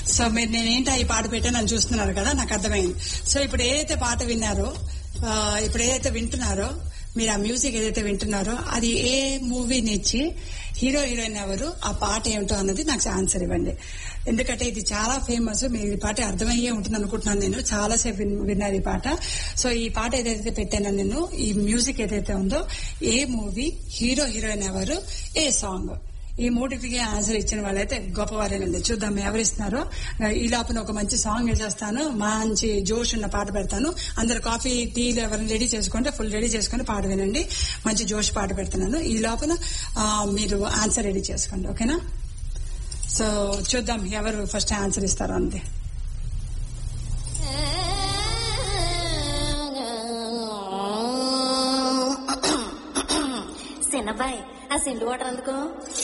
so మీరు నేనేంటా ఈ పాట పెట్టానని చూస్తున్నారు కదా నాకు అర్థమైంది సో ఇప్పుడు ఏదైతే పాట విన్నారో ఆ, ఇప్పుడు ఏదైతే వింటున్నారో మీరు ఆ మ్యూజిక్ ఏదైతే వింటున్నారో అది ఏ మూవీ నుంచి హీరో హీరోయిన్ ఎవరు ఆ పాట ఏమిటో అన్నది నాకు ఆన్సర్ ఇవ్వండి ఎందుకంటే ఇది చాలా ఫేమస్ మీరు ఈ పాట అర్థమయ్యే ఉంటుంది అనుకుంటున్నాను నేను చాలా సేపు విన్- విన్నారు ఈ పాట సో ఈ పాట ఏదైతే పెట్టానో నేను ఈ మ్యూజిక్ ఏదైతే ఉందో ఏ మూవీ హీరో హీరోయిన్ ఎవరు ఏ సాంగ్ ఈ మూడిటికి ఆన్సర్ ఇచ్చిన వాళ్ళైతే గొప్పవారేనండి చూద్దాం ఎవరిస్తున్నారో ఈ లోపల ఒక మంచి సాంగ్ వేసేస్తాను మంచి జోష్ ఉన్న పాట పెడతాను అందరు కాఫీ టీలు ఎవరైనా రెడీ చేసుకుంటే ఫుల్ రెడీ చేసుకుని పాట వినండి మంచి జోష్ పాట పెడుతున్నాను ఈ లోపల ఆ, మీరు ఆన్సర్ రెడీ చేసుకోండి ఓకేనా సో చూద్దాం ఎవరు ఫస్ట్ ఆన్సర్ ఇస్తారో అంతే చిన్నబ్బాయి ఆ సిండు వాటర్ అందుకో